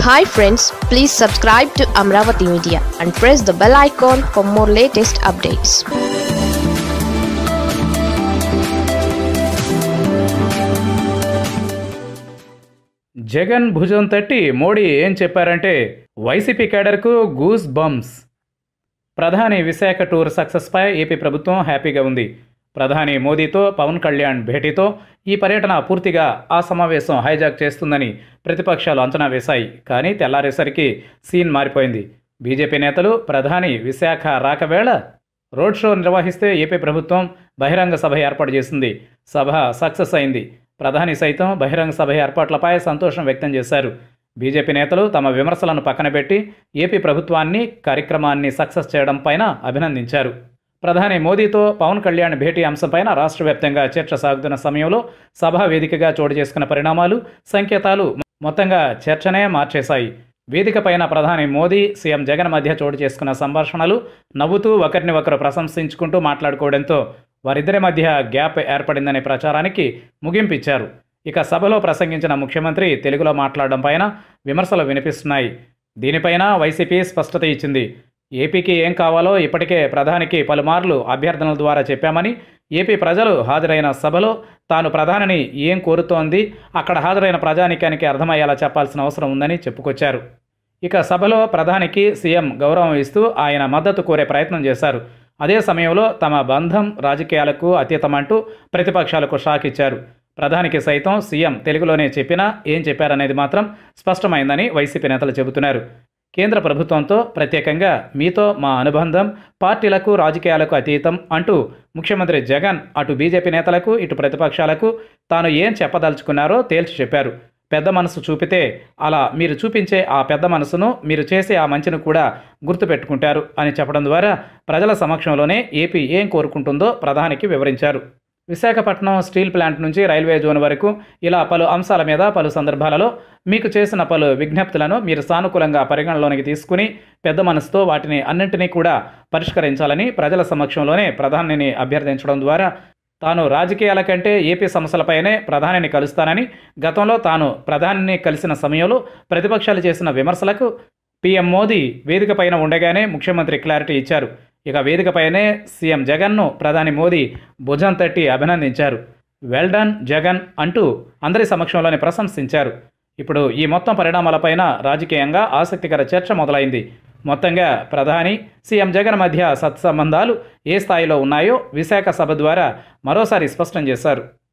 hi friends please subscribe to Amaravati media and press the bell icon for more latest updates Jagan భుజం తట్టి మోడీ ఏం చెప్పారంటే YCP కేడర్కు goose bumps ప్రధాని Visakha tour సక్సెస్పై AP ప్రభుత్వం హ్యాపీగా ఉంది ప్రధాని మోదీతో పవన్ కళ్యాణ్ భేటీతో ఈ పర్యటన పూర్తిగా ఆ సమావేశం హైజాక్ చేస్తుందని ప్రతిపక్షాలు అంచనా వేశాయి కానీ తెల్లారేసరికి సీన్ మారిపోయింది బీజేపీ నేతలు ప్రధాని విశాఖ రాకవేళ రోడ్ షో నిర్వహిస్తే ఏపీ ప్రభుత్వం బహిరంగ సభ ఏర్పాటు చేసింది సభ సక్సెస్ అయింది ప్రధాని సైతం బహిరంగ సభ ఏర్పాట్లపై సంతోషం వ్యక్తం చేశారు బీజేపీ నేతలు తమ విమర్శలను పక్కన పెట్టి ఏపీ ప్రభుత్వాన్ని కార్యక్రమాన్ని సక్సెస్ చేయడం పైన అభినందించారు ప్రధాని మోదీతో పవన్ కళ్యాణ్ భేటీ అంశంపైన రాష్ట్ర వ్యాప్తంగా చర్చ సాగుతున్న సమయంలో సభా వేదికగా చోటు చేసుకున్న పరిణామాలు సంకేతాలు మొత్తంగా చర్చనే మార్చేశాయి వేదిక పైన ప్రధాని మోదీ సీఎం జగన్ మధ్య చోటు చేసుకున్న సంభాషణలు నవ్వుతూ ఒకరిని ఒకరు ప్రశంసించుకుంటూ మాట్లాడుకోవడంతో వారిద్దరి మధ్య గ్యాప్ ఏర్పడిందనే ప్రచారానికి ముగింపిచ్చారు ఇక సభలో ప్రసంగించిన ముఖ్యమంత్రి తెలుగులో మాట్లాడడం పైన విమర్శలు వినిపిస్తున్నాయి దీనిపైన వైసీపీ స్పష్టత ఇచ్చింది ఏపీకి ఏం కావాలో ఇప్పటికే ప్రధానికి పలుమార్లు అభ్యర్థనల ద్వారా చెప్పామని ఏపీ ప్రజలు హాజరైన సభలో తాను ప్రధానిని ఏం కోరుతోంది అక్కడ హాజరైన ప్రజానికానికి అర్థమయ్యేలా చెప్పాల్సిన అవసరం ఉందని చెప్పుకొచ్చారు ఇక సభలో ప్రధానికి సీఎం గౌరవం ఇస్తూ ఆయన మద్దతు కోరే ప్రయత్నం చేశారు అదే సమయంలో తమ బంధం రాజకీయాలకు అతీతమంటూ ప్రతిపక్షాలకు షాక్ ఇచ్చారు ప్రధానికి సైతం సీఎం తెలుగులోనే చెప్పినా ఏం చెప్పారనేది మాత్రం స్పష్టమైందని వైసీపీ నేతలు చెబుతున్నారు కేంద్ర ప్రభుత్వంతో ప్రత్యేకంగా మీతో మా అనుబంధం పార్టీలకు రాజకీయాలకు అతీతం అంటూ ముఖ్యమంత్రి జగన్ అటు బీజేపీ నేతలకు ఇటు ప్రతిపక్షాలకు తాను ఏం చెప్పదలుచుకున్నారో తేల్చి చెప్పారు పెద్ద మనసు చూపితే అలా మీరు చూపించే ఆ పెద్ద మనసును మీరు చేసే ఆ మంచిని కూడా గుర్తుపెట్టుకుంటారు అని చెప్పడం ద్వారా ప్రజల సమక్షంలోనే ఏపీ ఏం కోరుకుంటుందో ప్రధానికి వివరించారు విశాఖపట్నం స్టీల్ ప్లాంట్ నుంచి రైల్వే జోన్ వరకు ఇలా పలు అంశాల మీద పలు సందర్భాలలో మీకు చేసిన పలు విజ్ఞప్తులను మీరు సానుకూలంగా పరిగణలోనికి తీసుకుని పెద్ద మనసుతో వాటిని అన్నింటినీ కూడా పరిష్కరించాలని ప్రజల సమక్షంలోనే ప్రధానిని అభ్యర్థించడం ద్వారా తాను రాజకీయాల కంటే ఏపీ సమస్యలపైనే ప్రధానిని కలుస్తానని గతంలో తాను ప్రధానిని కలిసిన సమయంలో ప్రతిపక్షాలు చేసిన విమర్శలకు పీఎం మోదీ వేదిక పైన ఉండగానే ముఖ్యమంత్రి క్లారిటీ ఇచ్చారు ఇక వేదికపైనే సీఎం జగన్ను ప్రధాని మోదీ భుజం తట్టి అభినందించారు వెల్ డన్ జగన్ అంటూ అందరి సమక్షంలోనే ప్రశంసించారు ఇప్పుడు ఈ మొత్తం పరిణామాలపైన రాజకీయంగా ఆసక్తికర చర్చ మొదలైంది మొత్తంగా ప్రధాని సీఎం జగన్ మధ్య సత్సంబంధాలు ఏ స్థాయిలో ఉన్నాయో విశాఖ సభ ద్వారా మరోసారి స్పష్టం చేశారు